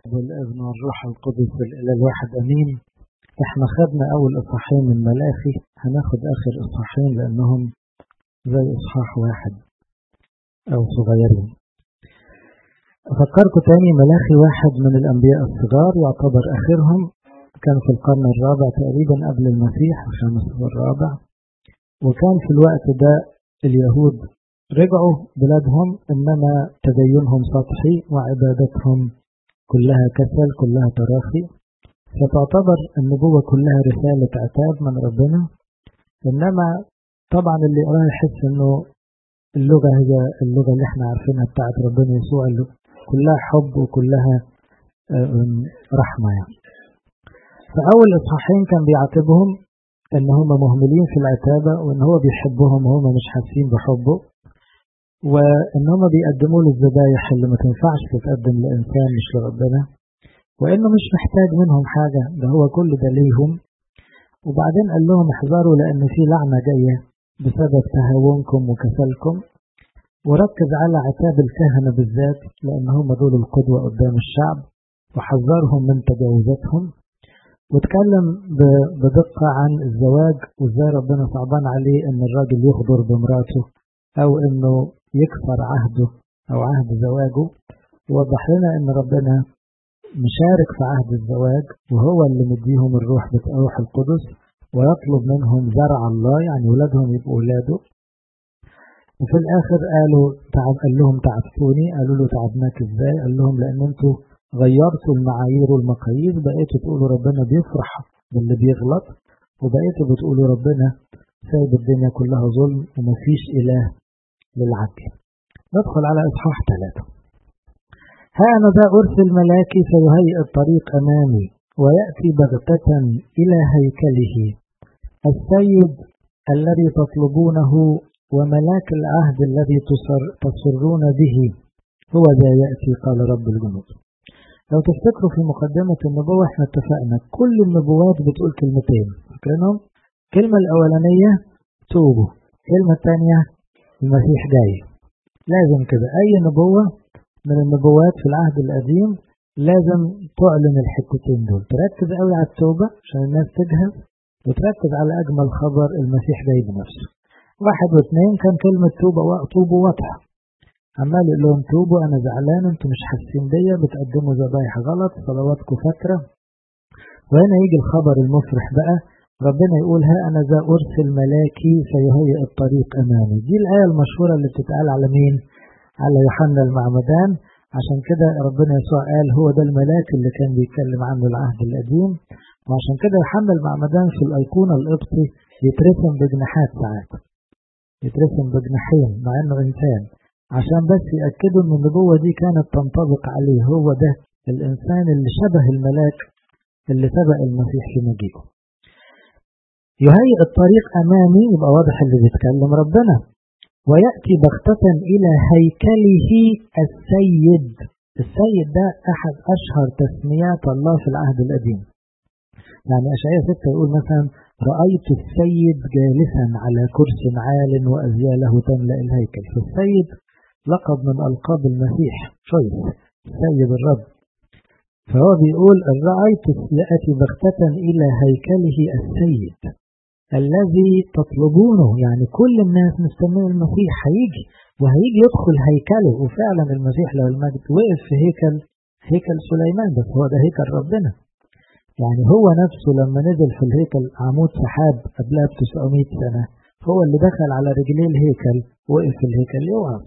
والابن والروح القدس الى الواحد امين احنا خدنا اول اصحاحين من ملاخي هناخد اخر اصحاحين لانهم زي اصحاح واحد او صغيرين افكركم تاني ملاخي واحد من الانبياء الصغار يعتبر اخرهم كان في القرن الرابع تقريبا قبل المسيح الخامس والرابع وكان في الوقت ده اليهود رجعوا بلادهم انما تدينهم سطحي وعبادتهم كلها كسل كلها تراخي فتعتبر النبوة كلها رسالة عتاب من ربنا إنما طبعا اللي يقراها يحس إنه اللغة هي اللغة اللي احنا عارفينها بتاعت ربنا يسوع اللي كلها حب وكلها رحمة يعني. فأول إصحاحين كان بيعاتبهم إن هم مهملين في العتابة وإن هو بيحبهم وهم مش حاسين بحبه وإن هم بيقدموا له الذبايح اللي ما تنفعش تتقدم لإنسان مش لربنا وإنه مش محتاج منهم حاجة ده هو كل ده ليهم وبعدين قال لهم احذروا لأن في لعنة جاية بسبب تهاونكم وكسلكم وركز على عتاب الكهنة بالذات لأن هم دول القدوة قدام الشعب وحذرهم من تجاوزاتهم واتكلم بدقة عن الزواج وازاي ربنا صعبان عليه ان الراجل يغدر بمراته او انه يكسر عهده او عهد زواجه ووضح لنا ان ربنا مشارك في عهد الزواج وهو اللي مديهم الروح روح القدس ويطلب منهم زرع الله يعني ولادهم يبقوا ولاده وفي الاخر قالوا تعب قال لهم تعبتوني قالوا له تعبناك ازاي قال لهم لان انتوا غيرتوا المعايير والمقاييس بقيتوا تقولوا ربنا بيفرح باللي بيغلط وبقيتوا بتقولوا ربنا سايب الدنيا كلها ظلم ومفيش إله للعدل ندخل على إصحاح ثلاثة ها أنا ذا أرسل ملاكي فيهيئ الطريق أمامي ويأتي بغتة إلى هيكله السيد الذي تطلبونه وملاك العهد الذي تصر تصرون به هو ذا يأتي قال رب الجنود لو تفتكروا في مقدمة النبوة احنا اتفقنا كل النبوات بتقول كلمتين فاكرينهم؟ الكلمة الأولانية توبوا الكلمة الثانية المسيح جاي لازم كده أي نبوة من النبوات في العهد القديم لازم تعلن الحتتين دول تركز قوي على التوبة عشان الناس تجهز وتركز على أجمل خبر المسيح جاي بنفسه واحد واثنين كان كلمة توبة توبوا واضحة عمال يقول لهم توبوا انا زعلان انتوا مش حاسين بيا بتقدموا ذبايح غلط صلواتكم فتره وهنا يجي الخبر المفرح بقى ربنا يقول ها انا ذا ارسل ملاكي فيهيئ الطريق امامي دي الايه المشهوره اللي بتتقال على مين على يوحنا المعمدان عشان كده ربنا يسوع قال هو ده الملاك اللي كان بيتكلم عنه العهد القديم وعشان كده يوحنا المعمدان في الايقونه القبطي يترسم بجناحات ساعات يترسم بجناحين مع انه انسان عشان بس يأكدوا ان النبوة دي كانت تنطبق عليه هو ده الإنسان اللي شبه الملاك اللي سبق المسيح في مجيئه يهيئ الطريق أمامي يبقى واضح اللي بيتكلم ربنا ويأتي بغتة إلى هيكله السيد السيد ده أحد أشهر تسميات الله في العهد القديم يعني أشعياء ستة يقول مثلا رأيت السيد جالسا على كرسي عال وأزياله تملأ الهيكل فالسيد لقب من ألقاب المسيح شويس سيد الرب فهو بيقول رأيت يأتي بغتة إلى هيكله السيد الذي تطلبونه يعني كل الناس مستنيه المسيح هيجي وهيجي يدخل هيكله وفعلا المسيح له المجد وقف في هيكل هيكل سليمان بس هو ده هيكل ربنا يعني هو نفسه لما نزل في الهيكل عمود سحاب قبلها ب 900 سنة هو اللي دخل على رجليه الهيكل وقف في الهيكل يوعظ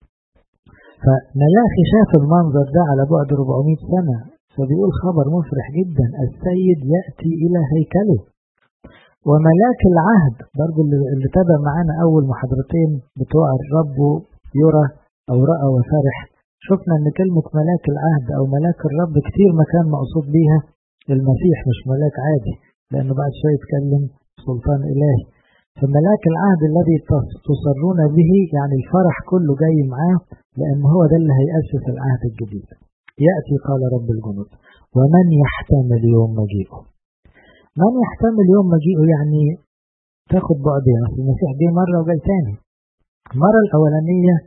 فملاخي شاف المنظر ده على بعد 400 سنة فبيقول خبر مفرح جدا السيد يأتي إلى هيكله وملاك العهد برضه اللي تابع معانا أول محاضرتين بتوع الرب يرى أو رأى وفرح شفنا أن كلمة ملاك العهد أو ملاك الرب كتير ما كان مقصود بيها المسيح مش ملاك عادي لأنه بعد شوية يتكلم سلطان إلهي فملاك العهد الذي تصرون به يعني الفرح كله جاي معاه لأن هو ده اللي هيأسس العهد الجديد يأتي قال رب الجنود ومن يحتمل يوم مجيئه من يحتمل يوم مجيئه يعني تاخد بعدين أصل المسيح جه مرة وجاي تاني المرة الأولانية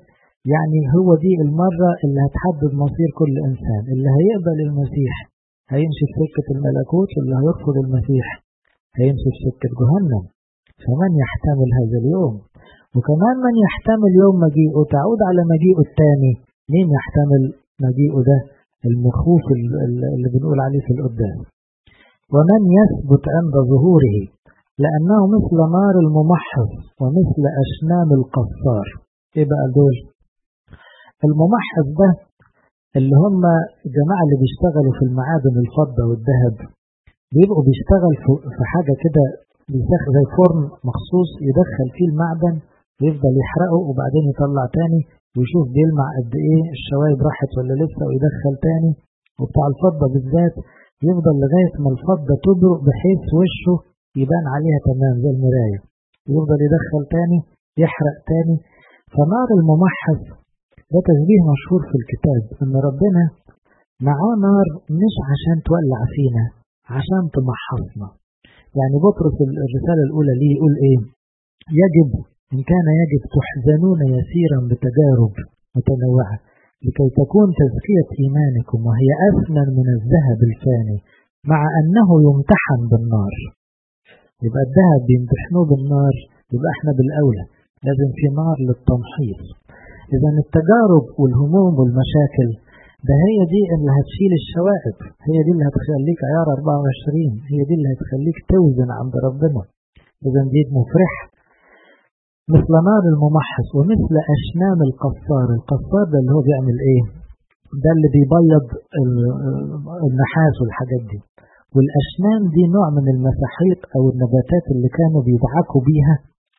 يعني هو دي المرة اللي هتحدد مصير كل إنسان اللي هيقبل المسيح هيمشي في سكة الملكوت واللي هيرفض المسيح هيمشي في سكة جهنم فمن يحتمل هذا اليوم وكمان من يحتمل يوم مجيئه تعود على مجيئه الثاني مين يحتمل مجيئه ده المخوف اللي بنقول عليه في القدام ومن يثبت عند ظهوره لأنه مثل نار الممحص ومثل أشنام القصار إيه بقى دول الممحص ده اللي هم الجماعة اللي بيشتغلوا في المعادن الفضة والذهب بيبقوا بيشتغل في حاجة كده بيسخن زي فرن مخصوص يدخل فيه المعدن ويفضل يحرقه وبعدين يطلع تاني ويشوف بيلمع قد ايه الشوايب راحت ولا لسه ويدخل تاني وبتاع الفضة بالذات يفضل لغاية ما الفضة تبرق بحيث وشه يبان عليها تمام زي المراية يفضل يدخل تاني يحرق تاني فنار الممحص ده تشبيه مشهور في الكتاب ان ربنا معاه نار مش عشان تولع فينا عشان تمحصنا يعني بطرس الرسالة الأولى ليه يقول إيه يجب إن كان يجب تحزنون يسيرا بتجارب متنوعة لكي تكون تزكية إيمانكم وهي أثمن من الذهب الفاني مع أنه يمتحن بالنار يبقى الذهب بيمتحنوه بالنار يبقى احنا بالأولى لازم في نار للتمحيص إذا التجارب والهموم والمشاكل ده هي دي اللي هتشيل الشوائب هي دي اللي هتخليك عيار 24 هي دي اللي هتخليك توزن عند ربنا إذا دي مفرح مثل نار الممحص ومثل أشنام القصار القصار ده اللي هو بيعمل إيه ده اللي بيبيض النحاس والحاجات دي والأشنام دي نوع من المساحيق أو النباتات اللي كانوا بيدعكوا بيها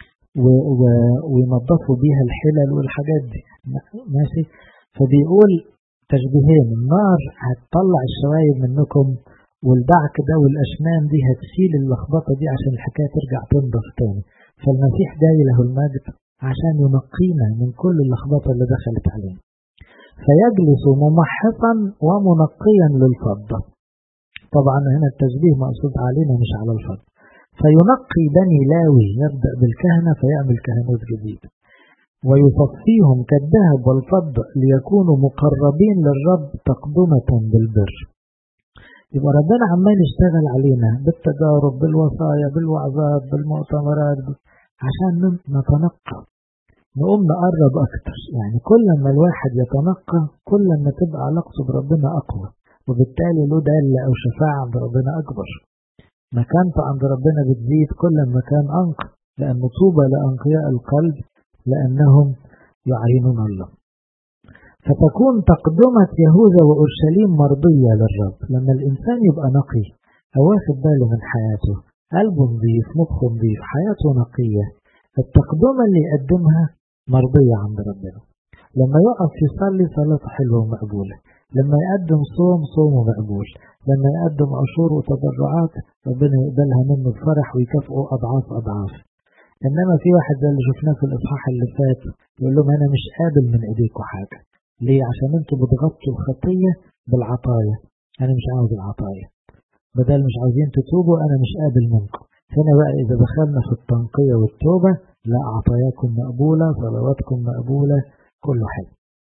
وينظفوا بيها الحلل والحاجات دي ماشي فبيقول تشبيهين النار هتطلع الشوايب منكم والدعك ده والأشنام دي هتشيل اللخبطة دي عشان الحكاية ترجع تنضف تاني فالمسيح جاي له المجد عشان ينقينا من كل اللخبطة اللي دخلت علينا فيجلس ممحصا ومنقيا للفضة طبعا هنا التشبيه مقصود علينا مش على الفضة فينقي بني لاوي يبدأ بالكهنة فيعمل كهنوت جديد ويصفيهم كالذهب والفضة ليكونوا مقربين للرب تقدمة بالبر يبقى ربنا عمال يشتغل علينا بالتجارب بالوصايا بالوعظات بالمؤتمرات عشان نتنقى نقوم نقرب أكتر يعني كل ما الواحد يتنقى كل ما تبقى علاقته بربنا أقوى وبالتالي له دالة أو شفاعة عند ربنا أكبر مكانته عند ربنا بتزيد كل ما كان أنقى لأن طوبى لأنقياء القلب لأنهم يعينون الله فتكون تقدمة يهوذا وأورشليم مرضية للرب لما الإنسان يبقى نقي أو واخد باله من حياته قلبه نظيف مخه نظيف حياته نقية التقدمة اللي يقدمها مرضية عند ربنا لما يقف يصلي صلاة حلوة ومقبولة لما يقدم صوم صومه مقبول لما يقدم عشور وتبرعات ربنا يقبلها منه بفرح ويكافئه أضعاف أضعاف إنما في واحد زي اللي شفناه في الإصحاح اللي فات يقول لهم أنا مش قابل من إيديكم حاجة ليه عشان انتوا بتغطوا الخطية بالعطايا أنا مش عاوز العطايا بدل مش عاوزين تتوبوا أنا مش قابل منكم هنا بقى إذا دخلنا في التنقية والتوبة لا عطاياكم مقبولة صلواتكم مقبولة كله حلو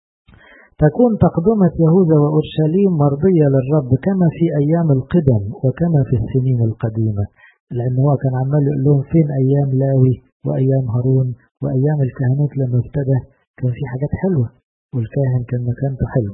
تكون تقدمة يهوذا وأورشليم مرضية للرب كما في أيام القدم وكما في السنين القديمة لأن هو كان عمال يقول لهم فين أيام لاوي وأيام هارون وأيام الكهنوت لما ابتدى كان في حاجات حلوة والكاهن كان مكانته حلو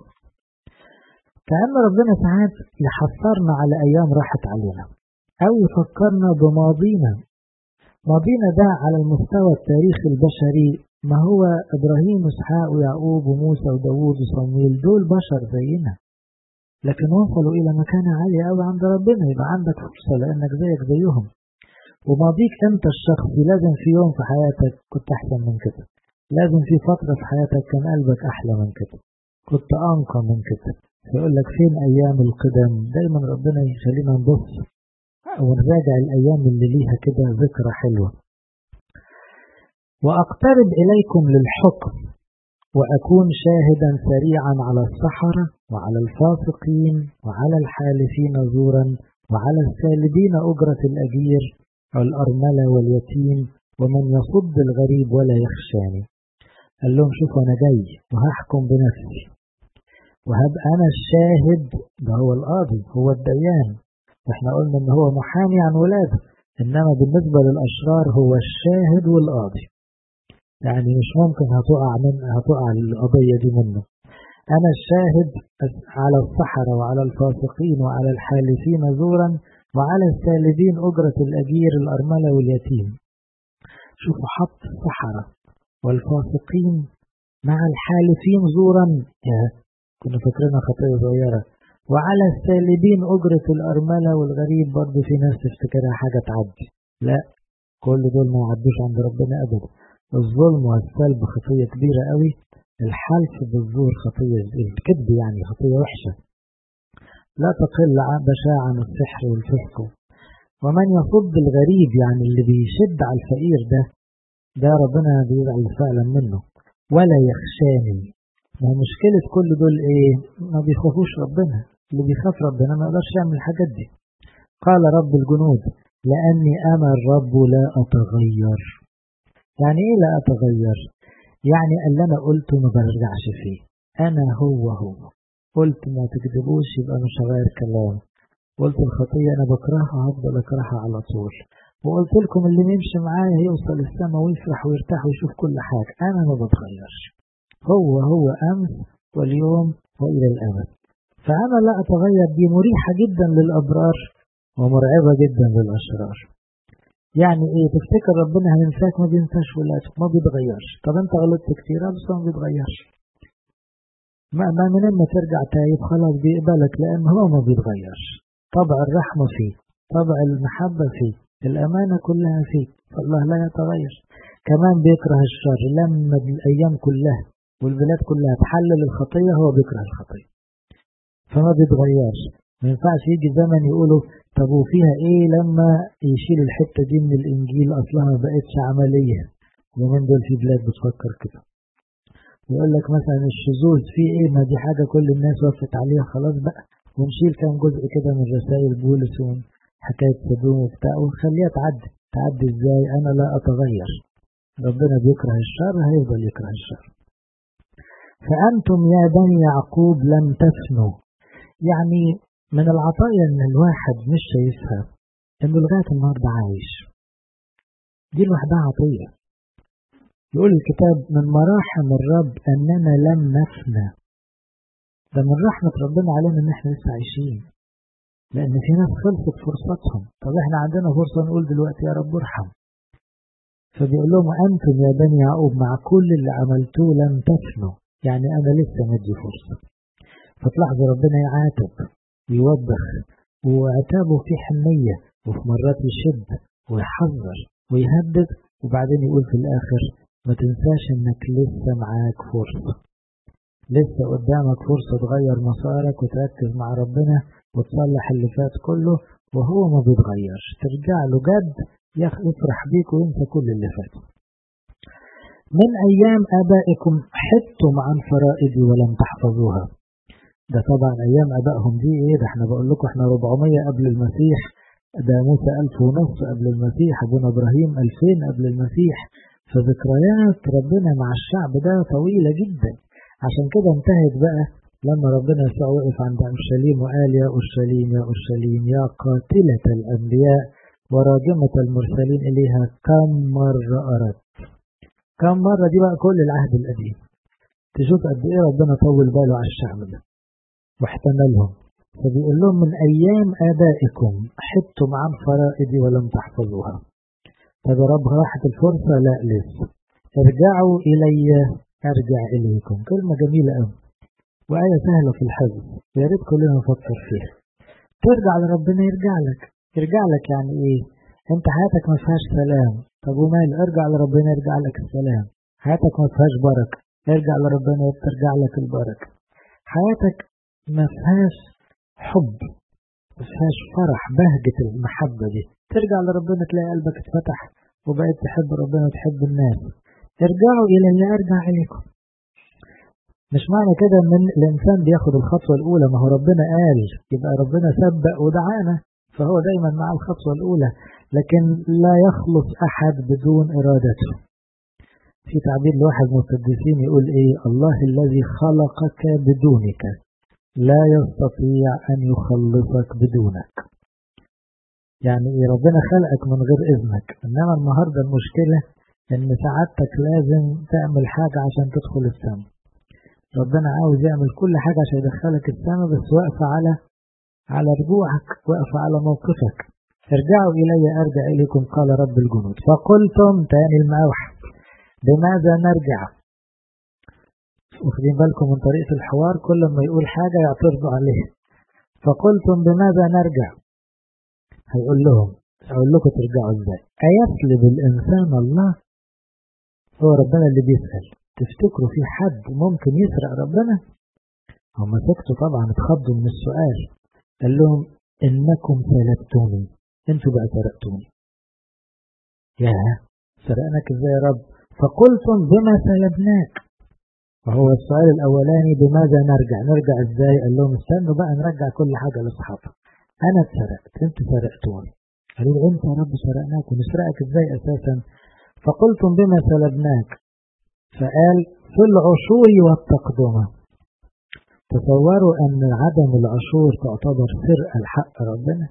كأن ربنا ساعات يحصرنا على أيام راحت علينا أو يفكرنا بماضينا ماضينا ده على المستوى التاريخي البشري ما هو إبراهيم وإسحاق ويعقوب وموسى وداوود وصمويل دول بشر زينا لكن وصلوا إلى مكانة عالية أوي عند ربنا يبقى عندك فرصة لأنك زيك زيهم وماضيك أنت الشخصي لازم في يوم في حياتك كنت أحسن من كده لازم في فترة في حياتك كان قلبك أحلى من كده كنت أنقى من كده فيقول لك فين أيام القدم دايما ربنا يخلينا نبص ونراجع الأيام اللي ليها كده ذكرى حلوة وأقترب إليكم للحكم وأكون شاهدا سريعا على السحرة وعلى الفاسقين وعلى الحالفين زورا وعلى السالبين أجرة الأجير والأرملة واليتيم ومن يصد الغريب ولا يخشاني قال لهم شوفوا أنا جاي وهحكم بنفسي وهبقى أنا الشاهد ده هو القاضي هو الديان احنا قلنا ان هو محامي عن ولاده انما بالنسبة للأشرار هو الشاهد والقاضي يعني مش ممكن هتقع من هتقع القضية دي منه أنا الشاهد على السحرة وعلى الفاسقين وعلى الحالفين زورا وعلى السالبين أجرة الأجير الأرملة واليتيم شوفوا حط السحرة والفاسقين مع الحالفين زورا يا كنا فاكرينها خطية صغيرة وعلى السالبين أجرة الأرملة والغريب برضه في ناس تفتكرها حاجة تعدي لا كل دول ما يعدوش عند ربنا أبدا الظلم والسلب خطية كبيرة قوي الحلف بالزور خطية الكذب يعني خطية وحشة لا تقل بشاعة عن السحر والفسق ومن يصد الغريب يعني اللي بيشد على الفقير ده ده ربنا بيزعل فعلا منه ولا يخشاني ما مشكلة كل دول ايه ما بيخافوش ربنا اللي بيخاف ربنا ما يقدرش يعمل الحاجات دي قال رب الجنود لأني أنا الرب لا أتغير يعني ايه لا أتغير يعني اللي أنا قلته ما برجعش فيه أنا هو هو قلت ما تكذبوش يبقى مش هغير كلام قلت الخطية أنا بكرهها هفضل أكرهها على طول وقلت لكم اللي يمشي معايا يوصل السما ويفرح ويرتاح ويشوف كل حاجة أنا ما بتغيرش هو هو أمس واليوم وإلى الأبد فأنا لا أتغير دي مريحة جدا للأبرار ومرعبة جدا للأشرار يعني ايه تفتكر ربنا هينساك ما بينساش ولاده ما بيتغيرش طب انت غلطت كتير بس ما بيتغيرش ما ما من لما ترجع تايب خلاص بيقبلك لان هو ما بيتغيرش طبع الرحمة فيه طبع المحبة فيه الأمانة كلها فيه فالله لا يتغير كمان بيكره الشر لما الأيام كلها والبلاد كلها تحلل الخطية هو بيكره الخطية فما بيتغيرش ما ينفعش يجي زمن يقولوا طب وفيها ايه لما يشيل الحتة دي من الانجيل اصلها ما بقتش عملية ومن دول في بلاد بتفكر كده يقول لك مثلا الشذوذ فيه ايه ما دي حاجة كل الناس وقفت عليها خلاص بقى ونشيل كام جزء كده من رسائل بولس وحكاية سدوم وبتاع ونخليها تعدي تعدي ازاي انا لا اتغير ربنا بيكره الشر هيفضل يكره الشر فأنتم يا بني يعقوب لم تفنوا يعني من العطايا ان الواحد مش شايفها انه لغايه النهارده عايش دي لوحدها عطيه يقول الكتاب من مراحم الرب اننا لم نفنى ده من رحمة ربنا علينا ان احنا لسه عايشين لان في ناس خلصت فرصتهم طب احنا عندنا فرصة نقول دلوقتي يا رب ارحم فبيقول لهم انتم يا بني يعقوب مع كل اللي عملتوه لم تفنوا يعني انا لسه مدي فرصة فتلاحظوا ربنا يعاتب ويوبخ وعتابه في حنية وفي مرات يشد ويحذر ويهدد وبعدين يقول في الآخر ما تنساش انك لسه معاك فرصة لسه قدامك فرصة تغير مسارك وتركز مع ربنا وتصلح اللي فات كله وهو ما بيتغيرش ترجع له جد يفرح بيك وينسى كل اللي فات من أيام آبائكم حدتم عن فرائدي ولم تحفظوها ده طبعا أيام آبائهم دي إيه ده احنا بقول لكم احنا 400 قبل المسيح ده موسى ألف ونص قبل المسيح أبونا إبراهيم ألفين قبل المسيح فذكريات ربنا مع الشعب ده طويلة جدا عشان كده انتهت بقى لما ربنا يسوع وقف عند أورشليم وقال يا أورشليم يا أورشليم يا قاتلة الأنبياء وراجمة المرسلين إليها كم مرة أردت كم مرة دي بقى كل العهد القديم تشوف قد إيه ربنا طول باله على الشعب ده واحتملهم فبيقول لهم من أيام آبائكم حدتم عن فرائدي ولم تحفظوها طب يا رب راحت الفرصة لا لسه ارجعوا إلي أرجع إليكم كلمة جميلة أوي وآية سهلة في الحفظ يا ريت كلنا نفكر فيها ترجع لربنا يرجع لك يرجع لك يعني إيه أنت حياتك ما فيهاش سلام طب ومال ارجع لربنا يرجع لك السلام حياتك ما فيهاش بركة ارجع لربنا ترجع لك البركة حياتك ما فيهاش حب ما فيهاش فرح بهجة المحبة دي ترجع لربنا تلاقي قلبك اتفتح وبقيت تحب ربنا وتحب الناس ارجعوا إلى اللي أرجع إليكم مش معنى كده ان الإنسان بياخد الخطوة الأولى ما هو ربنا قال يبقى ربنا سبق ودعانا فهو دايما مع الخطوة الأولى لكن لا يخلص أحد بدون إرادته في تعبير لواحد من القديسين يقول ايه الله الذي خلقك بدونك لا يستطيع ان يخلصك بدونك يعني ايه ربنا خلقك من غير اذنك انما النهارده المشكله ان سعادتك لازم تعمل حاجه عشان تدخل السماء ربنا عاوز يعمل كل حاجه عشان يدخلك السماء بس واقفه على على رجوعك واقفه على موقفك ارجعوا الي ارجع اليكم قال رب الجنود فقلتم تاني الموح بماذا نرجع واخدين بالكم من طريقة الحوار كل ما يقول حاجة يعترضوا عليه فقلتم بماذا نرجع هيقول لهم أقول لكم ترجعوا ازاي أيسلب الإنسان الله هو ربنا اللي بيسأل تفتكروا في حد ممكن يسرق ربنا هم سكتوا طبعا اتخضوا من السؤال قال لهم إنكم سلبتوني انتوا بقى سرقتوني يا سرقناك ازاي يا رب فقلتم بما سلبناك وهو السؤال الأولاني بماذا نرجع نرجع ازاي قال لهم استنوا بقى نرجع كل حاجة لأصحابها أنا اتسرقت أنت سرقتوني قالوا أنت يا رب سرقناك ونسرقك ازاي أساسا فقلتم بما سلبناك فقال في العشور والتقدمة تصوروا أن عدم العشور تعتبر سرقة لحق ربنا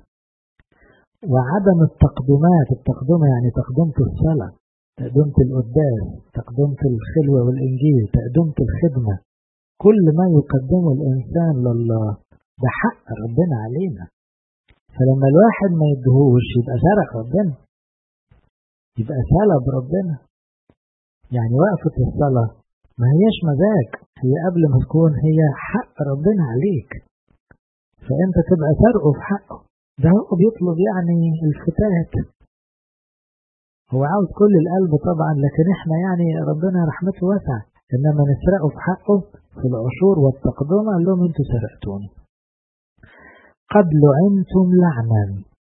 وعدم التقدمات التقدمة يعني تقدمة الصلاة تقدمة القداس تقدمة الخلوة والإنجيل تقدمة الخدمة كل ما يقدمه الإنسان لله ده حق ربنا علينا فلما الواحد ما يدهوش يبقى سرق ربنا يبقى سلب ربنا يعني وقفة الصلاة ما هيش مزاج هي قبل ما تكون هي حق ربنا عليك فأنت تبقى سرقه في حقه ده هو بيطلب يعني الفتات هو عاوز كل القلب طبعا لكن احنا يعني ربنا رحمته واسعة انما نسرقه في حقه في العشور والتقدمة قال لهم انتوا سرقتوني قد لعنتم لعنا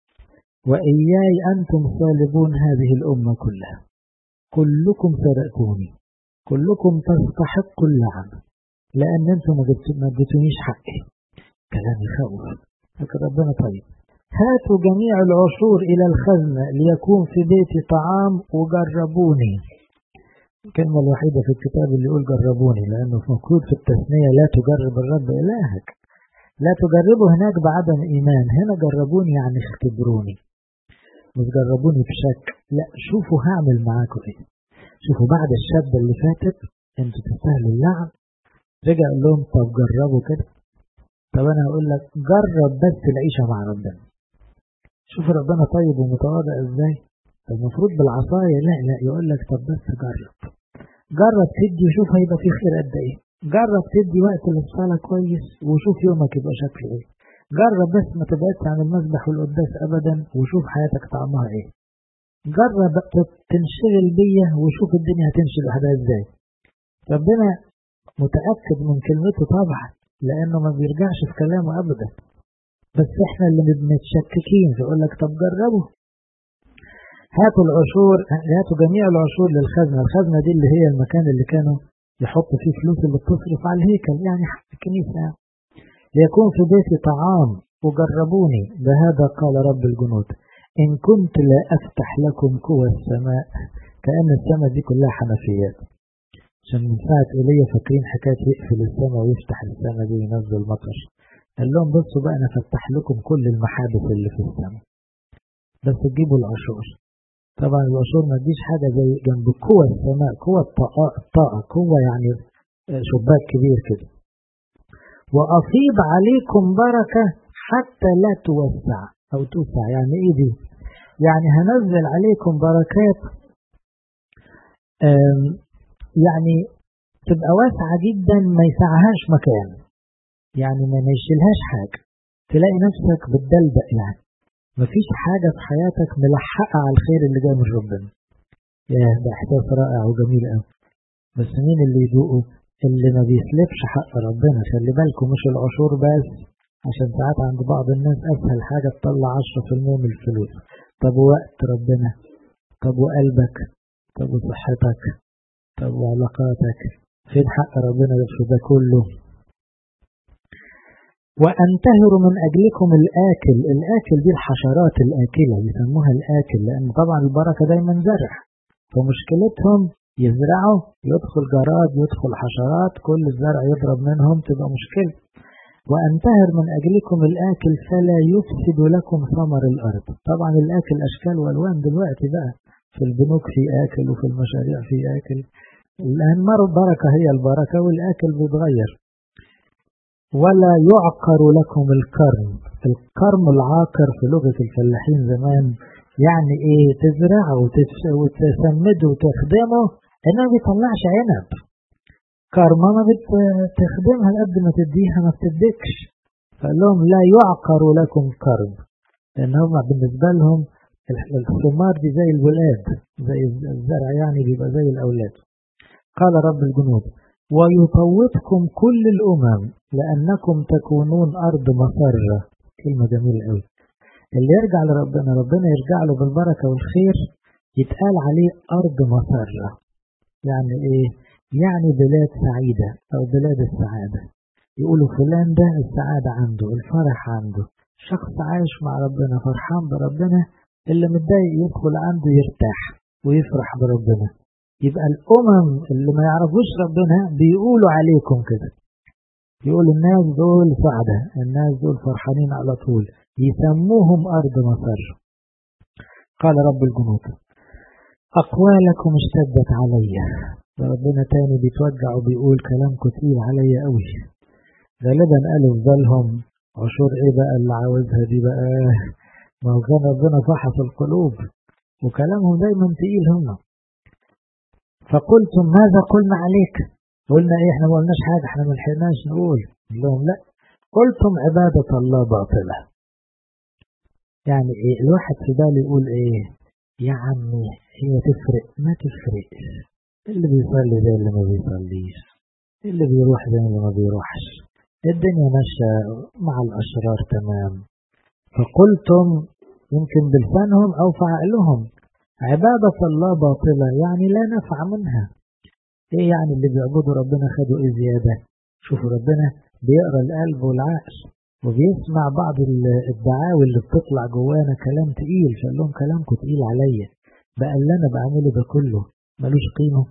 وإياي أنتم صالبون هذه الأمة كلها كلكم سرقتوني كلكم تستحقوا اللعن لأن أنتم ما اديتونيش حقي كلام يخوف لكن ربنا طيب هاتوا جميع العشور إلى الخزنة ليكون في بيتي طعام وجربوني الكلمة الوحيدة في الكتاب اللي يقول جربوني لأنه موجود في التثنية لا تجرب الرب إلهك لا تجربوا هناك بعدم إيمان هنا جربوني يعني اختبروني مش جربوني بشك لا شوفوا هعمل معاكم ايه شوفوا بعد الشدة اللي فاتت انتوا تستاهلوا اللعن رجع قال لهم طب جربوا كده طب انا هقول لك جرب بس العيشة مع ربنا شوف ربنا طيب ومتواضع ازاي المفروض بالعصاية لا لا يقول لك طب بس جرب جرب تدي وشوف هيبقى في خير قد ايه جرب تدي وقت للصلاة كويس وشوف يومك يبقى شكله ايه جرب بس ما تبعدش عن المسبح والقداس ابدا وشوف حياتك طعمها ايه جرب تنشغل بيا وشوف الدنيا هتمشي لوحدها ازاي ربنا متأكد من كلمته طبعا لانه ما بيرجعش في كلامه ابدا بس احنا اللي متشككين فيقول لك طب جربوا هاتوا العشور هاتوا جميع العشور للخزنة الخزنة دي اللي هي المكان اللي كانوا يحطوا فيه فلوس اللي بتصرف على الهيكل يعني الكنيسة يعني. ليكون في بيتي طعام وجربوني بهذا قال رب الجنود إن كنت لا أفتح لكم قوى السماء كأن السماء دي كلها حنفيات عشان من ساعة إيليا فاكرين حكاية يقفل السماء ويفتح السماء دي وينزل مطر قال لهم بصوا بقى أنا فتح لكم كل المحابس اللي في السماء بس تجيبوا العشور طبعا العشور ما تجيش حاجة زي جنب قوى السماء قوى الطاقة الطاقة قوة يعني شباك كبير كده وأفيض عليكم بركة حتى لا توسع أو توسع يعني إيه دي يعني هنزل عليكم بركات يعني تبقى واسعة جدا ما يسعهاش مكان يعني ما يشيلهاش حاجة تلاقي نفسك بتدلدق يعني مفيش حاجة في حياتك ملحقة على الخير اللي جاي من ربنا ياه ده إحساس رائع وجميل قوي بس مين اللي يدوقه اللي ما بيسلبش حق ربنا خلي بالكم مش العشور بس عشان ساعات عند بعض الناس أسهل حاجة تطلع 10% من الفلوس طب وقت ربنا طب وقلبك طب وصحتك طب وعلاقاتك فين حق ربنا في ده كله وأنتهر من أجلكم الآكل الآكل دي الحشرات الآكلة يسموها الآكل لأن طبعا البركة دايما زرع فمشكلتهم يزرعوا يدخل جراد يدخل حشرات كل الزرع يضرب منهم تبقى مشكلة وأنتهر من أجلكم الآكل فلا يفسد لكم ثمر الأرض طبعا الآكل أشكال وألوان دلوقتي بقى في البنوك في آكل وفي المشاريع في آكل الآن البركة هي البركة والآكل بيتغير ولا يعقر لكم الكرم الكرم العاقر في لغة الفلاحين زمان يعني ايه تزرعه وتسمده وتخدمه انه ما بيطلعش عنب كرمه ما بتخدمها قد ما تديها ما بتديكش فقال لهم لا يعقر لكم كرم لان هم بالنسبة لهم الثمار دي زي الولاد زي الزرع يعني بيبقى زي الاولاد قال رب الجنود ويطوفكم كل الامم لانكم تكونون ارض مسره كلمه جميله قوي اللي يرجع لربنا ربنا يرجع له بالبركة والخير يتقال عليه أرض مسرة يعني إيه؟ يعني بلاد سعيدة أو بلاد السعادة يقولوا فلان ده السعادة عنده الفرح عنده شخص عايش مع ربنا فرحان بربنا اللي متضايق يدخل عنده يرتاح ويفرح بربنا يبقى الأمم اللي ما يعرفوش ربنا بيقولوا عليكم كده يقول الناس دول سعدة الناس دول فرحانين على طول يسموهم أرض مصر قال رب الجنود أقوالكم اشتدت علي وربنا تاني بيتوجع وبيقول كلامكم تقيل علي قوي غالبا قالوا في بالهم عشور ايه بقى اللي عاوزها دي بقى ما هو كان ربنا فحص القلوب وكلامهم دايما تقيل هم فقلتم ماذا قلنا عليك قلنا ايه احنا ما قلناش حاجه احنا ما لحقناش نقول لهم لا قلتم عباده الله باطله يعني ايه الواحد في باله يقول ايه يا عمي هي تفرق ما تفرق اللي بيصلي زي اللي ما بيصليش اللي بيروح زي اللي ما بيروحش الدنيا ماشية مع الأشرار تمام فقلتم يمكن بلسانهم أو في عقلهم عبادة الله باطلة يعني لا نفع منها ايه يعني اللي بيعبدوا ربنا خدوا ايه زيادة شوفوا ربنا بيقرأ القلب والعقل وبيسمع بعض الدعاوي اللي بتطلع جوانا كلام تقيل فقال لهم كلامكم تقيل عليا بقى اللي انا بعمله ده كله ملوش قيمة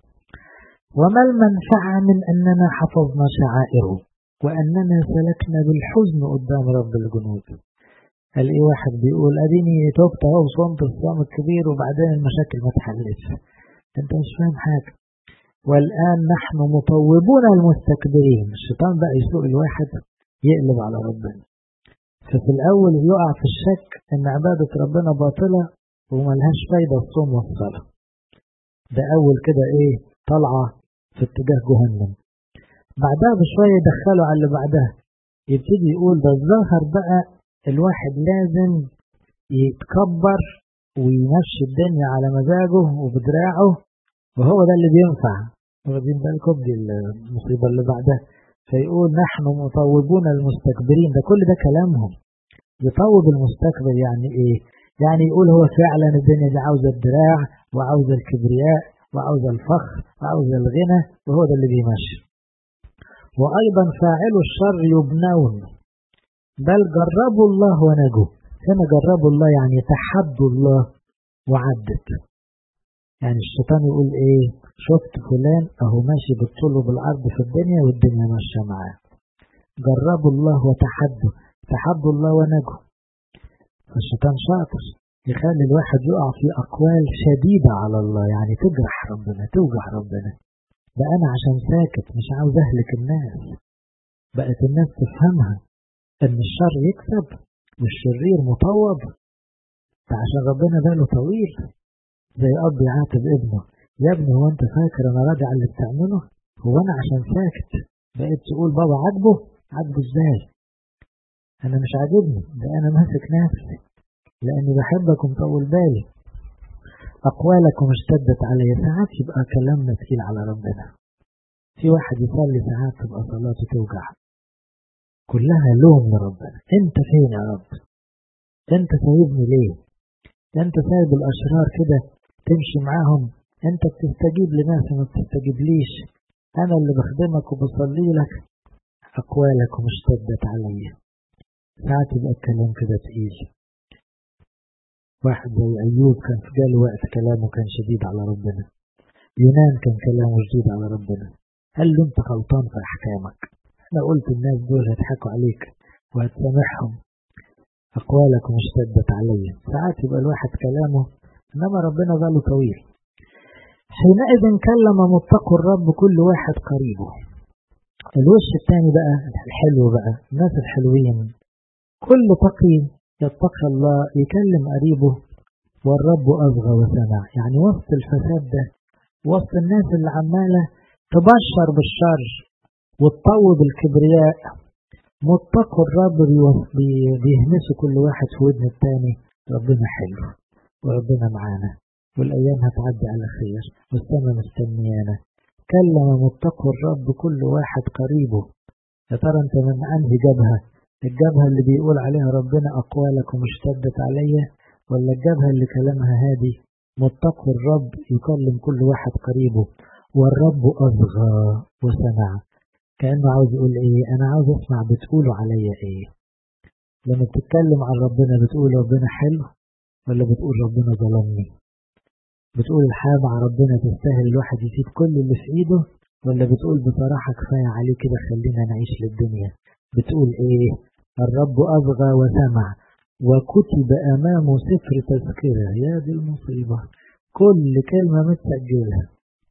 وما المنفعة من أننا حفظنا شعائره وأننا سلكنا بالحزن قدام رب الجنود قال إيه واحد بيقول أديني توبت أهو وصمت الصوم الكبير وبعدين المشاكل ما اتحلتش أنت مش فاهم حاجة والآن نحن مطوبون المستكبرين الشيطان بقى يسوق الواحد يقلب على ربنا ففي الأول يقع في الشك أن عبادة ربنا باطلة وملهاش فايدة الصوم والصلاة ده أول كده إيه طلعة في اتجاه جهنم بعدها بشوية يدخلوا على اللي بعدها يبتدي يقول ده الظاهر بقى الواحد لازم يتكبر ويمشي الدنيا على مزاجه وبدراعه وهو ده اللي بينفع واخدين بالكم دي المصيبة اللي بعدها فيقول نحن مطوبون المستكبرين ده كل ده كلامهم يطوب المستكبر يعني ايه يعني يقول هو فعلا الدنيا دي عاوزة الدراع وعاوزة الكبرياء وعاوزة الفخر وعاوزة الغنى وهو ده اللي بيمشي وأيضا فاعل الشر يبنون بل جربوا الله ونجوا هنا جربوا الله يعني تحدوا الله وعدت يعني الشيطان يقول ايه شفت فلان اهو ماشي بالطول وبالعرض في الدنيا والدنيا ماشية معاه جربوا الله وتحدوا تحدوا الله ونجوا فالشيطان شاطر يخلي الواحد يقع في أقوال شديدة على الله يعني تجرح ربنا توجع ربنا ده أنا عشان ساكت مش عاوز أهلك الناس بقت الناس تفهمها إن الشر يكسب والشرير مطوب ده عشان ربنا باله طويل زي أب يعاتب ابنه يا ابني هو أنت فاكر أنا راجع اللي بتعمله هو أنا عشان ساكت بقيت تقول بابا عاجبه عاجبه إزاي أنا مش عاجبني ده أنا ماسك نفسي لأني بحبك ومطول بالي أقوالكم اشتدت علي ساعات يبقى كلامنا تقيل على ربنا في واحد يصلي ساعات تبقى صلاته توجع كلها لوم لربنا انت فين يا رب انت سايبني ليه انت سايب الاشرار كده تمشي معاهم انت بتستجيب لناس ما بتستجيبليش انا اللي بخدمك وبصلي لك اقوالكم اشتدت علي ساعات يبقى الكلام كده تقيل واحد زي أيوب كان في جاله وقت كلامه كان شديد على ربنا يونان كان كلامه جديد على ربنا قال له انت غلطان في احكامك انا قلت الناس دول هيضحكوا عليك وهتسامحهم اقوالكم اشتدت علي ساعات يبقى الواحد كلامه انما ربنا باله طويل حينئذ كلم متقوا الرب كل واحد قريبه الوش الثاني بقى الحلو بقى الناس الحلوين كل تقي يتقى الله يكلم قريبه والرب أصغى وسمع يعني وسط الفساد ده وسط الناس اللي عمالة تبشر بالشر وتطوب الكبرياء متقوا الرب بيهمسوا كل واحد في ودن التاني ربنا حلو وربنا معانا والأيام هتعدي على خير والسماء مستنيانا كلم متقوا الرب كل واحد قريبه يا ترى انت من انهي جبهة الجبهة اللي بيقول عليها ربنا أقوالكم اشتدت عليا ولا الجبهة اللي كلامها هادي متقوا الرب يكلم كل واحد قريبه والرب أصغى وسمع كأنه عاوز يقول إيه أنا عاوز أسمع بتقولوا عليا إيه لما بتتكلم عن ربنا بتقول ربنا حلو ولا بتقول ربنا ظلمني بتقول الحياة مع ربنا تستاهل الواحد يسيب كل اللي في إيده ولا بتقول بصراحة كفاية عليه كده خلينا نعيش للدنيا بتقول إيه الرب أصغى وسمع وكتب أمامه سفر تذكرة يا دي المصيبة كل كلمة متسجلة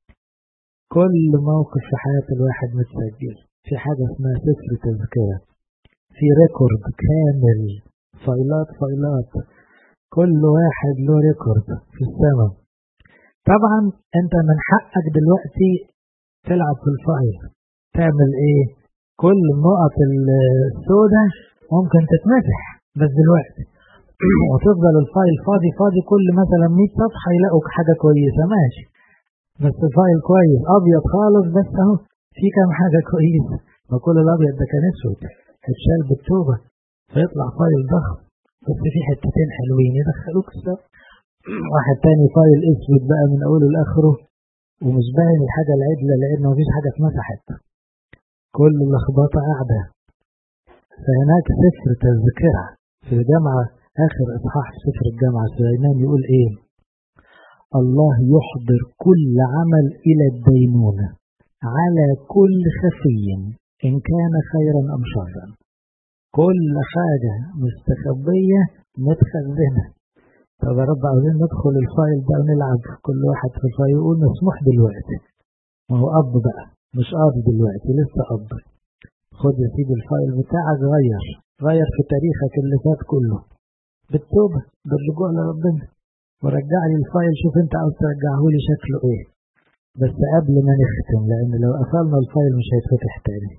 كل موقف في حياة الواحد متسجل في حاجة اسمها سفر تذكرة في ريكورد كامل فايلات فايلات كل واحد له ريكورد في السماء طبعا انت من حقك دلوقتي تلعب في الفايل تعمل ايه كل النقط السوداء ممكن تتمسح بس دلوقتي وتفضل الفايل فاضي فاضي كل مثلا 100 صفحة يلاقوا حاجة كويسة ماشي بس الفايل كويس أبيض خالص بس أهو في كام حاجة كويسة وكل الأبيض ده كان أسود اتشال بالتوبة فيطلع فايل ضخم بس في حتتين حلوين يدخلوك السبب واحد تاني فايل اسود بقى من أوله لآخره ومش باين الحاجة العدلة لأن مفيش حاجة اتمسحت كل اللخبطة قاعدة فهناك سفر تذكرة في الجامعة آخر إصحاح في سفر الجامعة سليمان يقول إيه الله يحضر كل عمل إلى الدينونة على كل خفي إن كان خيرا أم شرا كل حاجة مستخبية متخزنة طب يا رب عاوزين ندخل الفايل ده ونلعب كل واحد في الفايل يقول مسموح دلوقتي ما هو أب بقى مش قاضي دلوقتي لسه أب خد يا سيدي الفايل بتاعك غير غير في تاريخك اللي فات كله بالتوبة بالرجوع لربنا ورجع لي الفايل شوف انت عاوز ترجعه لي شكله ايه بس قبل ما نختم لان لو قفلنا الفايل مش هيتفتح تاني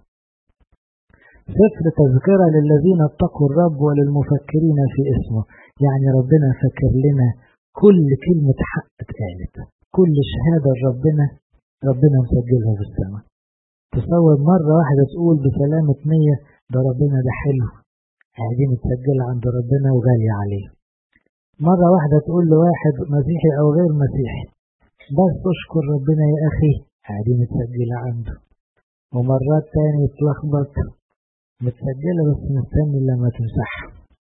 سفر تذكرة للذين اتقوا الرب وللمفكرين في اسمه يعني ربنا فكر لنا كل كلمة حق اتقالت كل شهادة لربنا ربنا مسجلها في السماء تصور مرة واحدة تقول بسلامة نية ده ربنا ده حلو هذه متسجلة عند ربنا وغالية عليه مرة واحدة تقول لواحد مسيحي أو غير مسيحي بس اشكر ربنا يا أخي هذه متسجلة عنده ومرات تاني تلخبط متسجلة بس مستني لما تمسحها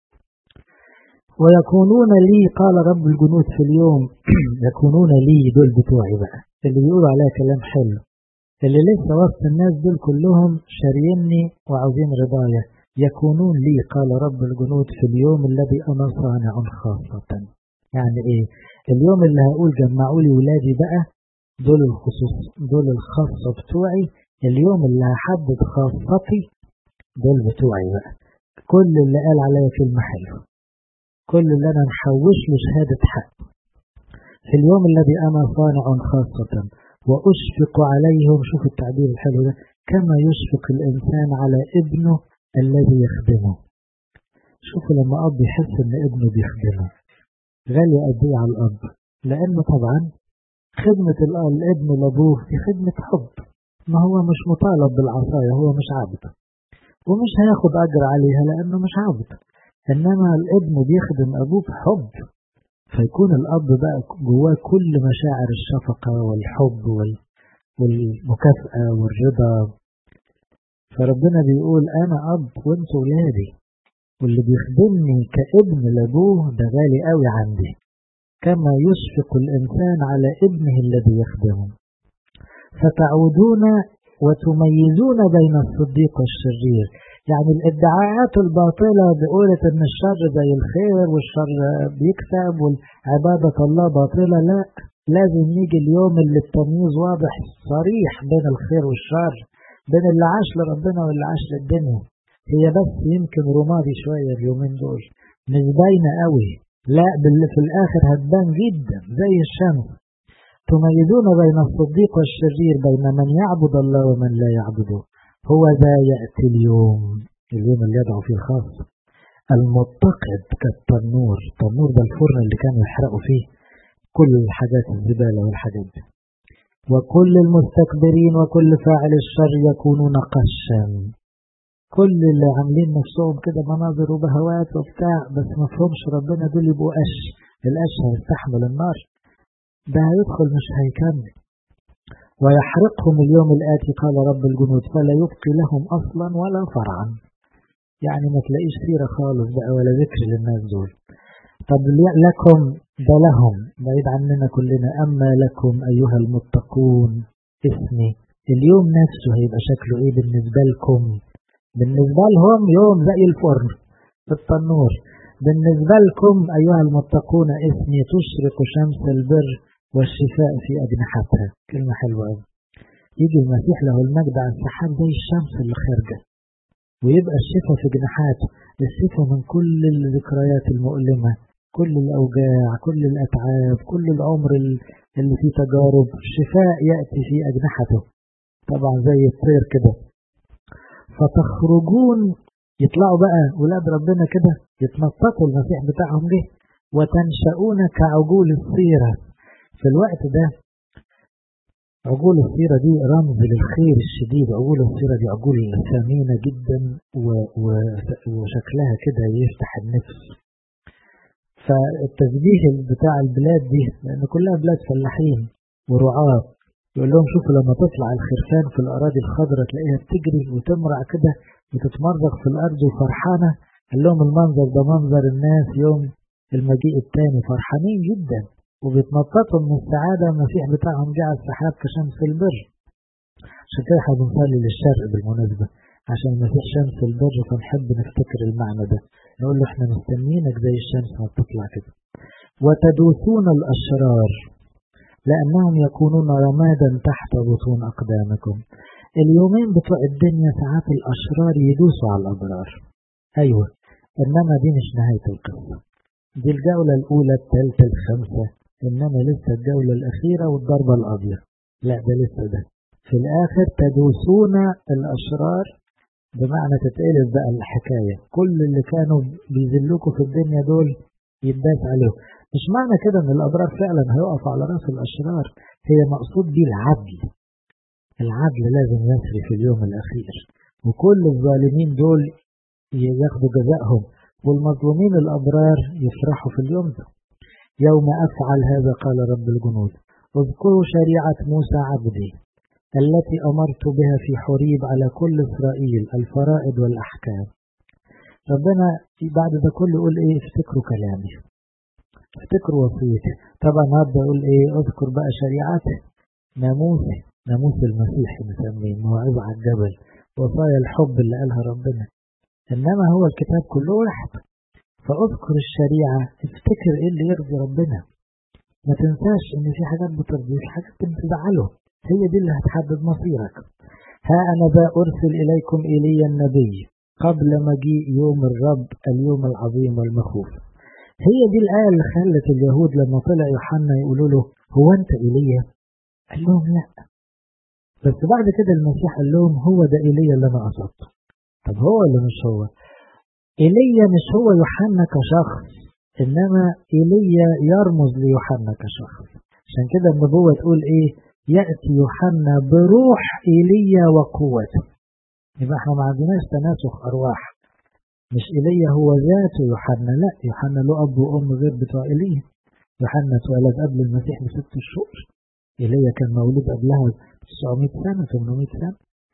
ويكونون لي قال رب الجنود في اليوم يكونون لي دول بتوعي بقى اللي بيقولوا عليها كلام حلو اللي لسه وسط الناس دول كلهم شاريني وعاوزين رضايا يكونون لي قال رب الجنود في اليوم الذي أنا صانع خاصة يعني إيه اليوم اللي هقول جمعوا لي ولادي بقى دول الخصوص دول الخاصة بتوعي اليوم اللي هحدد خاصتي دول بتوعي بقى كل اللي قال عليا كلمة حلوة كل اللي أنا محوش له شهادة حق في اليوم الذي أنا صانع خاصة وأشفق عليهم شوف التعبير الحلو ده كما يشفق الإنسان على ابنه الذي يخدمه شوفوا لما أب يحس إن ابنه بيخدمه غالية قد إيه على الأب لأنه طبعا خدمة الابن لأبوه دي خدمة حب ما هو مش مطالب بالعصاية هو مش عبد ومش هياخد أجر عليها لأنه مش عبد إنما الابن بيخدم أبوه بحب فيكون الأب بقى جواه كل مشاعر الشفقة والحب والمكافأة والرضا فربنا بيقول أنا أب وأنتوا ولادي واللي بيخدمني كابن لأبوه ده غالي قوي عندي كما يشفق الإنسان على ابنه الذي يخدمه فتعودون وتميزون بين الصديق والشرير يعني الادعاءات الباطلة بقولة ان الشر زي الخير والشر بيكسب والعبادة الله باطلة لا لازم يجي اليوم اللي التمييز واضح صريح بين الخير والشر بين اللي عاش لربنا واللي عاش للدنيا هي بس يمكن رمادي شوية اليومين دول مش باينة قوي لا باللي في الآخر هتبان جدا زي الشمس تميزون بين الصديق والشرير بين من يعبد الله ومن لا يعبده هو ذا يأتي اليوم اليوم اللي يدعو فيه خاص المتقد كالتنور التنور ده الفرن اللي كانوا يحرقوا فيه كل الحاجات الزبالة والحاجات دي وكل المستكبرين وكل فاعل الشر يكونون قشا كل اللي عاملين نفسهم كده مناظر وبهوات وبتاع بس ما فهمش ربنا دول يبقوا قش القش هيستحمل النار ده هيدخل مش هيكمل ويحرقهم اليوم الآتي قال رب الجنود فلا يبقي لهم أصلا ولا فرعا يعني ما تلاقيش سيرة خالص بقى ولا ذكر للناس دول طب لكم ده لهم بعيد عننا كلنا أما لكم أيها المتقون اسمي اليوم نفسه هيبقى شكله ايه بالنسبة لكم بالنسبة لهم يوم زي الفرن في التنور بالنسبة لكم أيها المتقون اسمي تشرق شمس البر والشفاء في أجنحتها كلمة حلوة أوي يجي المسيح له المجد على السحاب زي الشمس اللي خارجة ويبقى الشفاء في جناحاته الشفاء من كل الذكريات المؤلمة كل الأوجاع كل الأتعاب كل العمر اللي فيه تجارب الشفاء يأتي في أجنحته طبعا زي الطير كده فتخرجون يطلعوا بقى ولاد ربنا كده يتنططوا المسيح بتاعهم جه وتنشؤون كعجول الصيرة في الوقت ده عجول الصيرة دي رمز للخير الشديد عجول الصيرة دي عجول ثمينة جدا و... و... وشكلها كده يفتح النفس فالتشبيه بتاع البلاد دي لأن كلها بلاد فلاحين ورعاة يقول لهم شوفوا لما تطلع الخرفان في الأراضي الخضراء تلاقيها بتجري وتمرع كده وتتمرغ في الأرض وفرحانة قال لهم المنظر ده منظر الناس يوم المجيء الثاني فرحانين جدا وبيتنططوا من السعادة المسيح بتاعهم جه على السحاب كشمس البر عشان كده احنا بنصلي للشرق بالمناسبة عشان المسيح شمس البر فنحب نفتكر المعنى ده نقول له احنا مستنيينك زي الشمس ما بتطلع كده وتدوسون الأشرار لأنهم يكونون رمادا تحت بطون أقدامكم اليومين بتوع الدنيا ساعات الأشرار يدوسوا على الأبرار أيوة إنما دي مش نهاية القصة دي الجولة الأولى الثالثة الخامسة إنما لسه الجولة الأخيرة والضربة القاضية لا ده لسه ده في الآخر تدوسون الأشرار بمعنى تتقلب بقى الحكاية كل اللي كانوا بيذلوكوا في الدنيا دول يتداس عليهم مش معنى كده ان الابرار فعلا هيقف على راس الاشرار هي مقصود بيه العدل العدل لازم يسري في اليوم الاخير وكل الظالمين دول ياخدوا جزائهم والمظلومين الابرار يفرحوا في اليوم ده يوم افعل هذا قال رب الجنود اذكروا شريعة موسى عبدي التي أمرت بها في حريب على كل إسرائيل الفرائض والأحكام ربنا بعد ده كله يقول إيه افتكروا كلامي افتكروا وصيتي طبعا هبدا اقول ايه اذكر بقى شريعتي ناموسي ناموس المسيح نسميه موعظة على الجبل وصايا الحب اللي قالها ربنا انما هو الكتاب كله واحد فاذكر الشريعة افتكر ايه اللي يرضي ربنا ما تنساش ان في حاجات بترضي في حاجات بتزعله هي دي اللي هتحدد مصيرك ها انا ذا ارسل اليكم ايليا النبي قبل مجيء يوم الرب اليوم العظيم والمخوف هي دي الآية اللي خلت اليهود لما طلع يوحنا يقولوا له هو أنت إيليا؟ قال لهم لا بس بعد كده المسيح قال لهم هو ده إيليا اللي أنا قصدته طب هو ولا مش هو؟ إيليا مش هو يوحنا كشخص إنما إيليا يرمز ليوحنا كشخص عشان كده النبوة تقول إيه؟ يأتي يوحنا بروح إيليا وقوته يبقى احنا ما عندناش تناسخ أرواح مش إيليا هو ذاته يوحنا لا يوحنا له أب وأم غير بتوع إيليا يوحنا اتولد قبل المسيح بست شهور إيليا كان مولود قبلها 900 سنة 800 سنة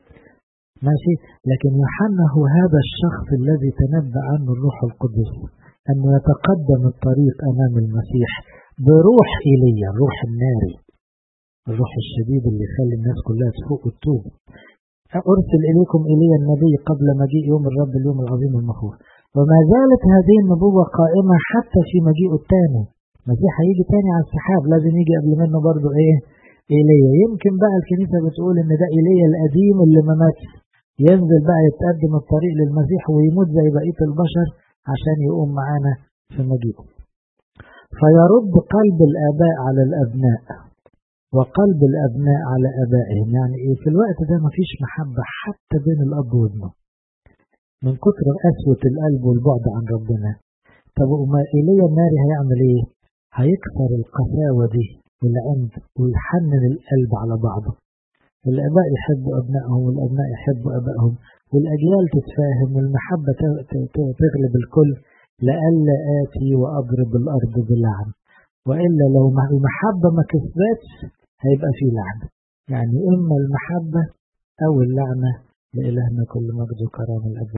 ماشي لكن يوحنا هو هذا الشخص الذي تنبأ عنه الروح القدس أنه يتقدم الطريق أمام المسيح بروح إيليا الروح الناري الروح الشديد اللي يخلي الناس كلها تفوق وتتوب أرسل إليكم إلي النبي قبل مجيء يوم الرب اليوم العظيم المخوف وما زالت هذه النبوة قائمة حتى في مجيئه الثاني المسيح هيجي تاني على السحاب لازم يجي قبل منه برضه ايه ايليا يمكن بقى الكنيسة بتقول ان ده ايليا القديم اللي ما ماتش ينزل بقى يتقدم الطريق للمسيح ويموت زي بقية البشر عشان يقوم معانا في مجيئه فيرد قلب الآباء على الأبناء وقلب الأبناء على أبائهم يعني إيه في الوقت ده مفيش محبة حتى بين الأب وابنه من كتر قسوة القلب والبعد عن ربنا طب وما إيليا الناري هيعمل إيه؟ هيكسر القساوة دي والعند ويحنن القلب على بعضه الآباء يحبوا أبنائهم والأبناء يحبوا أبائهم والأجيال تتفاهم والمحبة تغلب الكل لئلا آتي وأضرب الأرض بلعن وإلا لو المحبة ما كسبتش هيبقى في لعنة يعني إما المحبة أو اللعنة لإلهنا كل مجد وكرامة الأبد